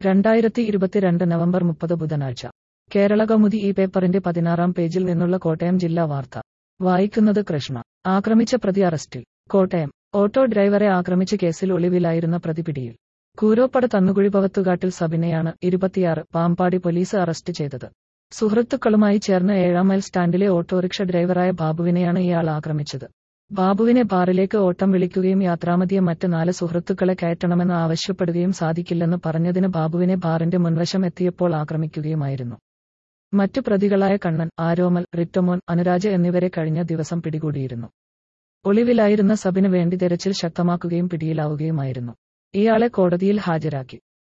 രണ്ടായിരത്തി ഇരുപത്തിരണ്ട് നവംബർ മുപ്പത് ബുധനാഴ്ച കേരള കൗമുദി ഈ പേപ്പറിന്റെ പതിനാറാം പേജിൽ നിന്നുള്ള കോട്ടയം ജില്ലാ വാർത്ത വായിക്കുന്നത് കൃഷ്ണ ആക്രമിച്ച പ്രതി അറസ്റ്റിൽ കോട്ടയം ഓട്ടോ ഡ്രൈവറെ ആക്രമിച്ച കേസിൽ ഒളിവിലായിരുന്ന പ്രതി പിടിയിൽ കൂരോപ്പട തന്നുകുഴി പവത്തുകാട്ടിൽ സബിനെയാണ് ഇരുപത്തിയാറ് പാമ്പാടി പോലീസ് അറസ്റ്റ് ചെയ്തത് സുഹൃത്തുക്കളുമായി ചേർന്ന് ഏഴാം മൈൽ സ്റ്റാൻഡിലെ ഓട്ടോറിക്ഷ ഡ്രൈവറായ ബാബുവിനെയാണ് ഇയാൾ ആക്രമിച്ചത് ബാബുവിനെ ബാറിലേക്ക് ഓട്ടം വിളിക്കുകയും യാത്രാമതിയെ മറ്റ് നാല് സുഹൃത്തുക്കളെ കയറ്റണമെന്ന് ആവശ്യപ്പെടുകയും സാധിക്കില്ലെന്ന് പറഞ്ഞതിന് ബാബുവിനെ ബാറിന്റെ മുൻവശം എത്തിയപ്പോൾ ആക്രമിക്കുകയുമായിരുന്നു മറ്റു പ്രതികളായ കണ്ണൻ ആരോമൽ റിറ്റമോൻ അനുരാജ് എന്നിവരെ കഴിഞ്ഞ ദിവസം പിടികൂടിയിരുന്നു ഒളിവിലായിരുന്ന സബിന് വേണ്ടി തെരച്ചിൽ ശക്തമാക്കുകയും പിടിയിലാവുകയുമായിരുന്നു ഇയാളെ കോടതിയിൽ ഹാജരാക്കി